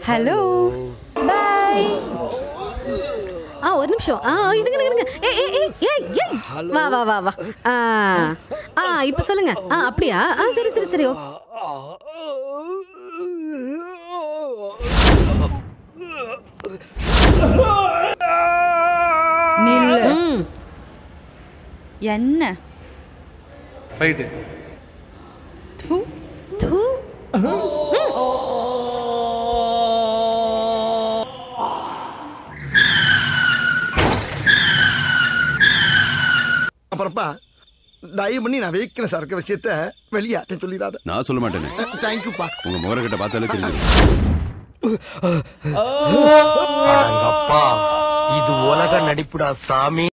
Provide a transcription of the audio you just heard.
Hello பாய் ஆ ஒரு நிமிஷம் ஆ இருங்க இருங்க, இருங்க ஏய் ஏய் ஏய் ஏய் ஏய் வா வா வா வா ஆ ஆ இப்போ சொல்லுங்க ஆ அப்படியா ஆ சரி சரி சரி ஓ நில்லு ம் என்ன ஃபைட்டு தூ. தூ அப்புறப்பா தயவு பண்ணி நான் வைக்கிற சரக்கு விஷயத்த வெளியாட்ட சொல்லிடாத நான் சொல்ல மாட்டேனே தேங்க்யூப்பா உங்க முகரக்கிட்ட பார்த்தாலே தெரியும் அடங்கப்பா இது உலக நடிப்புடா சாமி